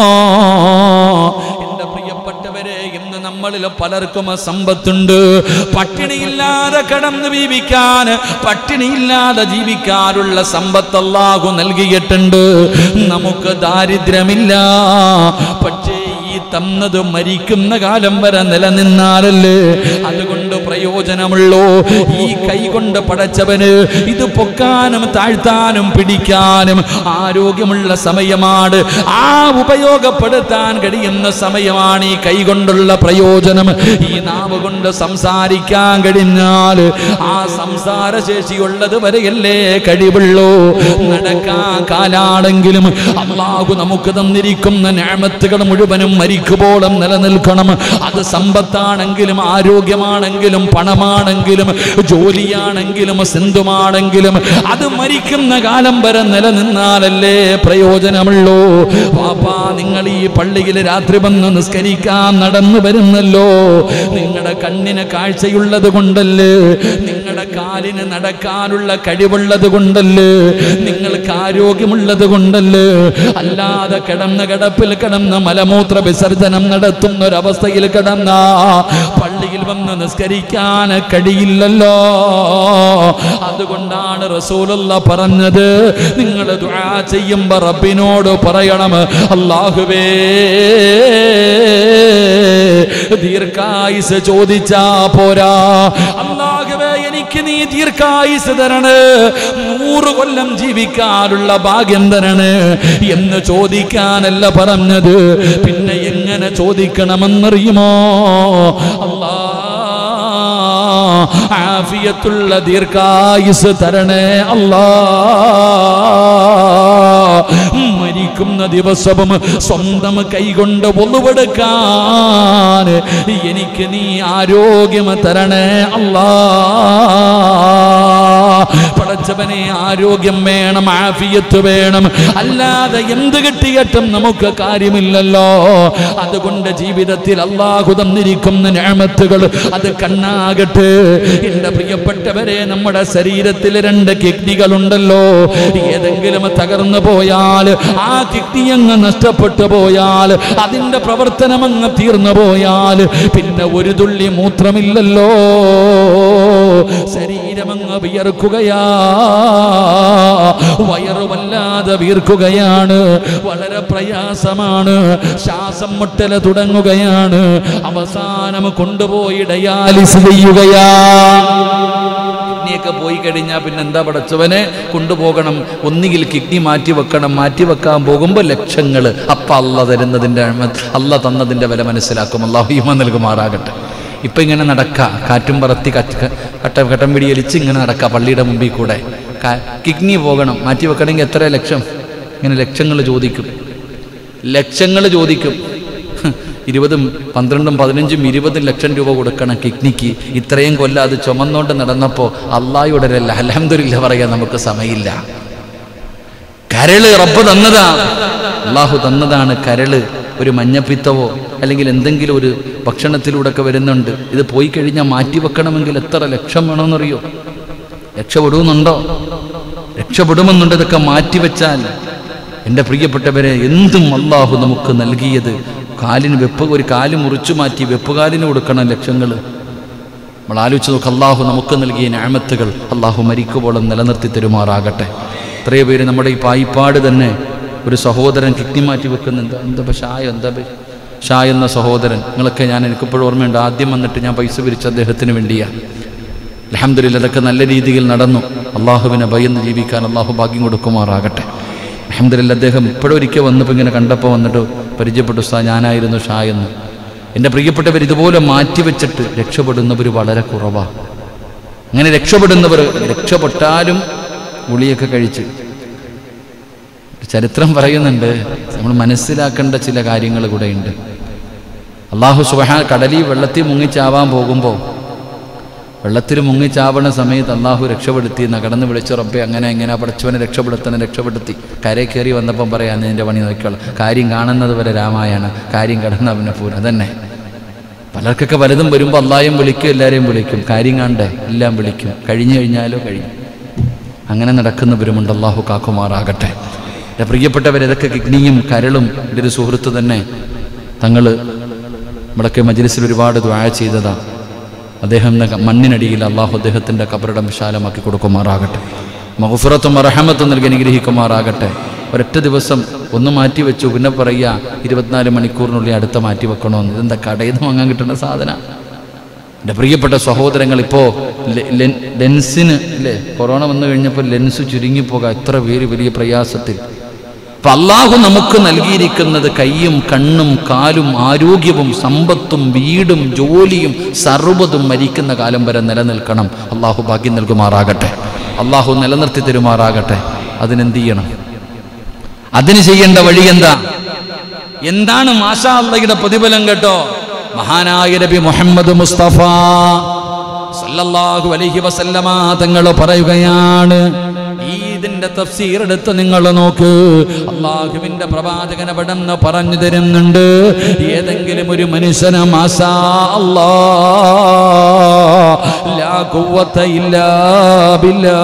എന്റെ പ്രിയപ്പെട്ടവരെ ഇന്ന് നമ്മളിൽ പലർക്കും സമ്പത്തുണ്ട് പട്ടിണിയില്ലാതെ കടന്നു ജീവിക്കാൻ പട്ടിണിയില്ലാതെ ജീവിക്കാനുള്ള സമ്പത്ത് അള്ളാഹു നൽകിയിട്ടുണ്ട് നമുക്ക് ദാരിദ്ര്യമില്ല പക്ഷേ ഈ തന്നത് മരിക്കുന്ന കാലം വരെ നിലനിന്നാലല്ലേ അതുകൊണ്ട് പ്രയോജനമുള്ളൂ ഈ കൈ കൊണ്ട് പടച്ചവന് ഇത് പൊക്കാനും താഴ്ത്താനും പിടിക്കാനും ആരോഗ്യമുള്ള സമയമാണ് ആ ഉപയോഗപ്പെടുത്താൻ കഴിയുന്ന സമയമാണ് ഈ കൈ കൊണ്ടുള്ള പ്രയോജനം ഈ നാവ് കൊണ്ട് സംസാരിക്കാൻ കഴിഞ്ഞാൽ ആ സംസാര ശേഷിയുള്ളത് വരെയല്ലേ കഴിവുള്ളൂ നടക്കാൻ കാലാണെങ്കിലും അള്ളാഹു നമുക്ക് തന്നിരിക്കുന്ന ഞാമത്തുകൾ മുഴുവനും മരിക്കുമ്പോളും നിലനിൽക്കണം അത് സമ്പത്താണെങ്കിലും ആരോഗ്യമാണെങ്കിലും പണമാണെങ്കിലും ജോലിയാണെങ്കിലും സിന്ധുമാണെങ്കിലും അത് മരിക്കുന്ന കാലം വരെ നിലനിന്നാലല്ലേ പ്രയോജനമുള്ളൂ പാപ്പാ നിങ്ങൾ ഈ പള്ളിയിൽ രാത്രി വന്ന് നിസ്കരിക്കാൻ നടന്നു വരുന്നല്ലോ നിങ്ങളുടെ കണ്ണിന് കാഴ്ചയുള്ളത് കൊണ്ടല്ലേ നിങ്ങളുടെ കാലിന് നടക്കാനുള്ള കഴിവുള്ളത് കൊണ്ടല്ലേ നിങ്ങൾക്ക് ആരോഗ്യമുള്ളത് കൊണ്ടല്ലേ അല്ലാതെ കിടന്ന കിടപ്പിൽ കിടന്ന് മലമൂത്ര വിസർജനം നടത്തുന്ന ഒരവസ്ഥയിൽ കിടന്ന പള്ളിയിൽ വന്ന് നിസ്കരിക്കാൻ കഴിയില്ലല്ലോ അതുകൊണ്ടാണ് റസൂലുള്ള പറഞ്ഞത് നിങ്ങൾ ദുആ ചെയ്യുമ്പോ റബ്ബിനോട് പറയണം അല്ലാഹുവേ ദീർഘായുസ് ചോദിച്ചാ പോരാ അല്ലാഹുവേ എനിക്ക് നീ ദീർഘായുസ് തരണേ നൂറ് കൊല്ലം ജീവിക്കാനുള്ള ഭാഗ്യം തരണേ എന്ന് ചോദിക്കാനല്ല പറഞ്ഞത് പിന്നെ എങ്ങനെ ചോദിക്കണമെന്നറിയുമോ അല്ലാ ആഫിയത്തുള്ള ദീർഘായുസ് തരണേ അല്ലാ മരിക്കുന്ന ദിവസവും സ്വന്തം കൈകൊണ്ട് ഒന്നുപെടുക്കാൻ എനിക്ക് നീ ആരോഗ്യം തരണേ അല്ലാ പടച്ചവനെ ആരോഗ്യം വേണം ആഫിയത്ത് വേണം അല്ലാതെ എന്ത് കിട്ടിയിട്ടും നമുക്ക് കാര്യമില്ലല്ലോ അതുകൊണ്ട് ജീവിതത്തിൽ അള്ളാഹു തന്നിരിക്കുന്ന ഞാമത്തുകൾ അത് കണ്ണാകട്ടെ എന്റെ പ്രിയപ്പെട്ടവരെ നമ്മുടെ ശരീരത്തിൽ രണ്ട് കിഡ്നികളുണ്ടല്ലോ ഏതെങ്കിലും തകർന്നു പോയാൽ ആ കിഡ്നി അങ്ങ് നഷ്ടപ്പെട്ടു പോയാൽ അതിന്റെ പ്രവർത്തനം അങ്ങ് തീർന്നു പോയാൽ പിന്നെ ഒരു തുള്ളി മൂത്രമില്ലല്ലോ ശരീരമങ്ങ് വിയർക്കുകയാ വയറുവല്ലാതെ വീർക്കുകയാണ് വളരെ പ്രയാസമാണ് ശ്വാസം മുട്ടൽ തുടങ്ങുകയാണ് അവസാനം കൊണ്ടുപോയി ഡയാലിസ് ചെയ്യുകയാ കിഡ്നിയൊക്കെ പോയി കഴിഞ്ഞാൽ പിന്നെ എന്താ പടച്ചവനെ കൊണ്ടുപോകണം ഒന്നുകിൽ കിഡ്നി മാറ്റി വെക്കണം മാറ്റി വെക്കാൻ പോകുമ്പോൾ ലക്ഷങ്ങൾ അപ്പം അല്ല തരുന്നതിൻ്റെ അല്ല തന്നതിൻ്റെ വില മനസ്സിലാക്കും അള്ളാഹു ഹിമ നൽകുമാറാകട്ടെ ഇപ്പം ഇങ്ങനെ നടക്ക കാറ്റും പറത്തി കച്ച- കട്ട കട്ടം പിടി എലിച്ച് ഇങ്ങനെ നടക്ക പള്ളിയുടെ മുമ്പിൽ കൂടെ കാ- കിഡ്നി പോകണം മാറ്റി വെക്കണമെങ്കിൽ എത്ര ലക്ഷം ഇങ്ങനെ ലക്ഷങ്ങൾ ചോദിക്കും ലക്ഷങ്ങൾ ചോദിക്കും ഹ്, ഇരുപതും പന്ത്രണ്ടും പതിനഞ്ചും ഇരുപതും ലക്ഷം രൂപ കൊടുക്കണം കിഡ്നിക്ക് ഇത്രയും കൊല്ലം അത് ചുമന്നുകൊണ്ട് നടന്നപ്പോൾ അള്ളാഹുടരല്ല അലഹമില്ല പറയാൻ നമുക്ക് സമയമില്ല കരള് റബ്ബ് തന്നതാ അള്ളാഹു തന്നതാണ് കരള് ഒരു മഞ്ഞപ്പിത്തവോ അല്ലെങ്കിൽ എന്തെങ്കിലും ഒരു ഭക്ഷണത്തിലൂടെ ഒക്കെ വരുന്നുണ്ട് ഇത് പോയി കഴിഞ്ഞാൽ മാറ്റി വെക്കണമെങ്കിൽ എത്ര ലക്ഷം വേണമെന്നറിയോ രക്ഷപ്പെടുന്നുണ്ടോ രക്ഷപ്പെടുമെന്നുണ്ട് ഇതൊക്കെ മാറ്റിവെച്ചാൽ എൻ്റെ പ്രിയപ്പെട്ടവരെ എന്തും അള്ളാഹു നമുക്ക് നൽകിയത് കാലിന് വെപ്പ് ഒരു കാല് മുറിച്ചു മാറ്റി വെപ്പുകാലിന് കൊടുക്കണം ലക്ഷങ്ങൾ നമ്മൾ ആലോചിച്ച് നോക്ക് അള്ളാഹു നമുക്ക് നൽകിയ ഞാമത്തുകൾ അള്ളാഹു മരിക്കുമ്പോഴും നിലനിർത്തി തരുമാറാകട്ടെ എത്രയോ പേര് നമ്മുടെ ഈ പായിപ്പാട് തന്നെ ഒരു സഹോദരൻ കിഡ്നി മാറ്റി വെക്കുന്നുണ്ട് എന്താ ഇപ്പം ഷായ എന്താ പേ ഷാ എന്ന സഹോദരൻ നിങ്ങളൊക്കെ ഞാൻ എനിക്കിപ്പോഴും ഓർമ്മയുണ്ട് ആദ്യം വന്നിട്ട് ഞാൻ പൈസ പിരിച്ച അദ്ദേഹത്തിന് വേണ്ടിയാണ് അലഹമ്മദില്ല അതൊക്കെ നല്ല രീതിയിൽ നടന്നു അള്ളാഹുവിനെ ഭയന്ന് ജീവിക്കാൻ അള്ളാഹു ഭാഗ്യം കൊടുക്കുമാറാകട്ടെ അലഹമ്മദില്ല അദ്ദേഹം ഇപ്പോഴൊരിക്കൽ വന്നപ്പോൾ ഇങ്ങനെ കണ്ടപ്പോൾ വന്നിട്ട് പരിചയപ്പെട്ടു സാ ഞാനായിരുന്നു ഷാ എന്ന് എൻ്റെ പ്രിയപ്പെട്ടവർ ഇതുപോലെ മാറ്റിവെച്ചിട്ട് രക്ഷപ്പെടുന്നവർ വളരെ കുറവാണ് അങ്ങനെ രക്ഷപ്പെടുന്നവർ രക്ഷപ്പെട്ടാലും ഗുളിയൊക്കെ കഴിച്ച് ചരിത്രം പറയുന്നുണ്ട് നമ്മൾ മനസ്സിലാക്കേണ്ട ചില കാര്യങ്ങൾ കൂടെയുണ്ട് അള്ളാഹു സുബഹാ കടലിൽ വെള്ളത്തിൽ മുങ്ങിച്ചാവാൻ പോകുമ്പോൾ വെള്ളത്തിൽ മുങ്ങിച്ചാവണ സമയത്ത് അള്ളാഹു രക്ഷപ്പെടുത്തി എന്ന് കടന്ന് വിളിച്ചു റബ്ബെ അങ്ങനെ എങ്ങനെ പഠിച്ചവനെ രക്ഷപ്പെടുത്തണം രക്ഷപ്പെടുത്തി കരയിൽ കയറി വന്നപ്പം പറയാം നിന്റെ പണി നോക്കിക്കോളാം കാര്യം കാണുന്നത് വരെ രാമായണ കാര്യം കടന്നവനെ പൂരം അതന്നെ പലർക്കൊക്കെ പലതും വരുമ്പോൾ അള്ളായും വിളിക്കും എല്ലാവരെയും വിളിക്കും കാര്യം കാണണ്ടേ എല്ലാം വിളിക്കും കഴിഞ്ഞു കഴിഞ്ഞാലോ കഴിഞ്ഞു അങ്ങനെ നടക്കുന്നവരുമുണ്ട് അള്ളാഹു കാക്കുമാറാകട്ടെ എൻ്റെ പ്രിയപ്പെട്ടവർ ഇതൊക്കെ കിഡ്നിയും കരളും എൻ്റെ ഒരു സുഹൃത്ത് തന്നെ തങ്ങൾ നമ്മുടെയൊക്കെ മജ്ലിസിൽ ഒരുപാട് ദ്വാഴ ചെയ്തതാണ് അദ്ദേഹം എന്ന മണ്ണിനടിയിൽ അള്ളാഹു അദ്ദേഹത്തിൻ്റെ കബറിടം വിശാലമാക്കി കൊടുക്കുമാറാകട്ടെ മഹഫുറത്തും അറഹമത്തും നൽകി അനുഗ്രഹിക്കുമാറാകട്ടെ ഒരൊറ്റ ദിവസം ഒന്ന് മാറ്റി വെച്ചു പിന്നെ പറയുക ഇരുപത്തിനാല് മണിക്കൂറിനുള്ളിൽ അടുത്ത മാറ്റി വെക്കണമെന്ന് ഇതെന്താ കടയിൽ നിന്ന് വാങ്ങാൻ കിട്ടുന്ന സാധനം എൻ്റെ പ്രിയപ്പെട്ട സഹോദരങ്ങൾ ഇപ്പോൾ ലെൻസിന് അല്ലേ കൊറോണ വന്നു കഴിഞ്ഞപ്പോൾ ലെൻസ് ചുരുങ്ങിപ്പോകാം എത്ര പേര് വലിയ പ്രയാസത്തിൽ അപ്പൊ അള്ളാഹു നമുക്ക് നൽകിയിരിക്കുന്നത് കൈയും കണ്ണും കാലും ആരോഗ്യവും സമ്പത്തും വീടും ജോലിയും സർവ്വതും മരിക്കുന്ന കാലം വരെ നിലനിൽക്കണം അള്ളാഹു ഭാഗ്യം നൽകുമാറാകട്ടെ അള്ളാഹു നിലനിർത്തി തരുമാറാകട്ടെ അതിനെന്ത് ചെയ്യണം അതിന് ചെയ്യേണ്ട വഴി എന്താ എന്താണ് മാഷാ അള്ളയുടെ പ്രതിഫലം കേട്ടോ മഹാനായ നബി മുഹമ്മദ് മുസ്തഫ സല്ലല്ലാഹു അലൈഹി വസല്ലമ തങ്ങൾ പറയുകയാണ് ഈ ഇതിന്റെ തഫ്സീർ എടുത്ത് നിങ്ങൾ നോക്ക് അള്ളാഹുവിന്റെ പ്രവാചകൻ അവിടെന്ന് പറഞ്ഞു തരുന്നുണ്ട് ഏതെങ്കിലും ഒരു മനുഷ്യന് മാസാ അല്ലാ ലാ ഖുവത ഇല്ലാ ബില്ലാ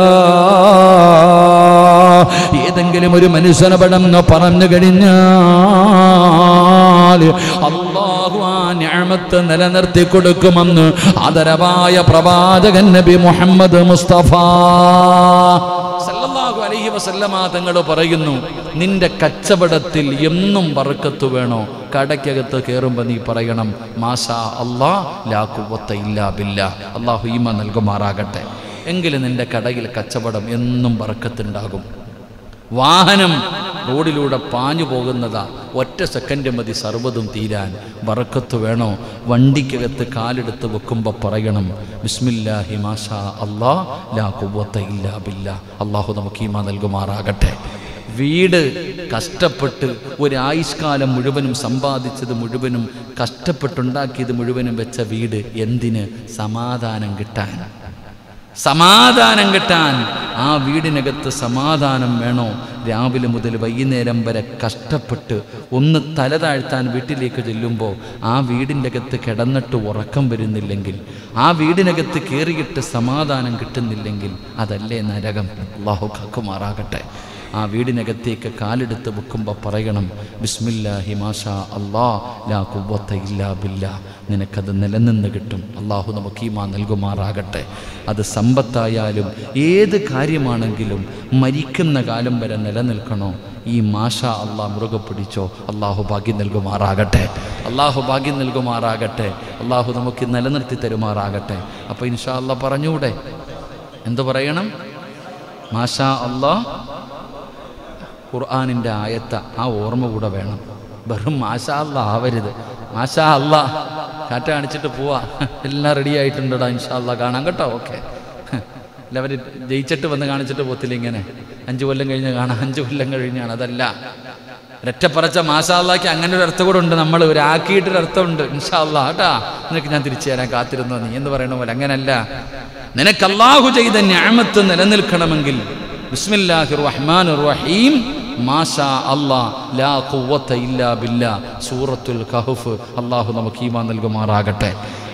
ഏതെങ്കിലും ഒരു മനുഷ്യന് അവിടെന്ന് പറഞ്ഞു കഴിഞ്ഞാൽ അള്ളാഹു ആ ഞാമത്ത് നിലനിർത്തി കൊടുക്കുമെന്ന് ആദരവായ പ്രവാചകൻ നബി മുഹമ്മദ് മുസ്തഫ സല്ലല്ലാഹു അലൈഹി വസല്ലമ തങ്ങൾ പറയുന്നു നിന്റെ കച്ചവടത്തിൽ എന്നും ബർക്കത്ത് വേണോ കടയ്ക്കകത്ത് കയറുമ്പോൾ നീ പറയണം മാഷാ അല്ലാ ലാ കുവത്ത ഇല്ലാ ബില്ലാ അള്ളാഹു ഈമ നൽകുമാറാകട്ടെ എങ്കിലും നിന്റെ കടയിൽ കച്ചവടം എന്നും ബർക്കത്തുണ്ടാകും വാഹനം റോഡിലൂടെ പാഞ്ഞു പോകുന്നതാ ഒറ്റ സെക്കൻഡ് മതി സർവ്വതും തീരാൻ വറക്കത്ത് വേണോ വണ്ടിക്കകത്ത് കാലെടുത്ത് വെക്കുമ്പോൾ പറയണം ബിസ്മില്ലാഹി മാഷാ അല്ലാ ലാ കുവ്വത്ത ഇല്ലാ ബില്ലാ അള്ളാഹു നമുക്ക് ഈമ നൽകുമാറാകട്ടെ വീട് കഷ്ടപ്പെട്ട് ഒരു ആയുഷ്കാലം മുഴുവനും സമ്പാദിച്ചത് മുഴുവനും കഷ്ടപ്പെട്ടുണ്ടാക്കിയത് മുഴുവനും വെച്ച വീട് എന്തിന് സമാധാനം കിട്ടാൻ സമാധാനം കിട്ടാൻ ആ വീടിനകത്ത് സമാധാനം വേണോ രാവിലെ മുതൽ വൈകുന്നേരം വരെ കഷ്ടപ്പെട്ട് ഒന്ന് തല താഴ്ത്താൻ വീട്ടിലേക്ക് ചെല്ലുമ്പോൾ ആ വീടിൻ്റെ അകത്ത് കിടന്നിട്ട് ഉറക്കം വരുന്നില്ലെങ്കിൽ ആ വീടിനകത്ത് കയറിയിട്ട് സമാധാനം കിട്ടുന്നില്ലെങ്കിൽ അതല്ലേ നരകം അള്ളാഹു കാക്കുമാറാകട്ടെ ആ വീടിനകത്തേക്ക് കാലെടുത്ത് വെക്കുമ്പോൾ പറയണം ബിസ്മില്ലാഹി മാഷാ അല്ലാ ലാ കുവ്വത്ത ഇല്ലാ ബില്ലാ നിനക്കത് നിലനിന്ന് കിട്ടും അള്ളാഹു നമുക്ക് ഈമാ നൽകുമാറാകട്ടെ അത് സമ്പത്തായാലും ഏത് കാര്യമാണെങ്കിലും മരിക്കുന്ന കാലം വരെ നിലനിൽക്കണോ ഈ മാഷ അള്ളാഹ് മുറുകെ പിടിച്ചോ അള്ളാഹു ഭാഗ്യം നൽകുമാറാകട്ടെ അള്ളാഹു ഭാഗ്യം നൽകുമാറാകട്ടെ അള്ളാഹു നമുക്ക് നിലനിർത്തി തരുമാറാകട്ടെ അപ്പോൾ ഇൻഷാ അള്ളാഹ് പറഞ്ഞൂടെ എന്തു പറയണം മാഷാ അള്ളാഹ് ഖുർആാനിൻ്റെ ആയത്ത ആ ഓർമ്മ കൂടെ വേണം വെറും മാഷാ അല്ല ആവരുത് മാഷാ അല്ല കാറ്റ കാണിച്ചിട്ട് പോവാ എല്ലാം റെഡി ആയിട്ടുണ്ടോടാ ഇൻഷാ അല്ല കാണാം കേട്ടോ ഓക്കെ എല്ലാവരും ജയിച്ചിട്ട് വന്ന് കാണിച്ചിട്ട് പോത്തില്ല ഇങ്ങനെ അഞ്ച് കൊല്ലം കഴിഞ്ഞ് കാണാം അഞ്ച് കൊല്ലം കഴിഞ്ഞാണ് അതല്ല ഒരറ്റപ്പറച്ച മാഷാല്ലാക്ക് അങ്ങനെ ഒരു അർത്ഥം കൂടെ ഉണ്ട് നമ്മൾ ഒരു ആക്കിയിട്ടൊരു അർത്ഥമുണ്ട് ഇൻഷാല്ല കേട്ടാ നിനക്ക് ഞാൻ തിരിച്ചു തരാൻ കാത്തിരുന്നോ നീ എന്ന് പറയണ പോലെ അങ്ങനല്ല നിനക്ക് അള്ളാഹു ചെയ്ത ഞാമത്ത് നിലനിൽക്കണമെങ്കിൽ ബിസ്മില്ലാഹിർ റഹ്മാൻ റഹീം മാഷാ അല്ലാ ലാ ഖുവ്വത്ത ഇല്ലാ ബില്ലാ സൂറത്തുൽ കഹഫ് അള്ളാഹു നമുക്ക് ഈമാൻ നൽകുമാറാകട്ടെ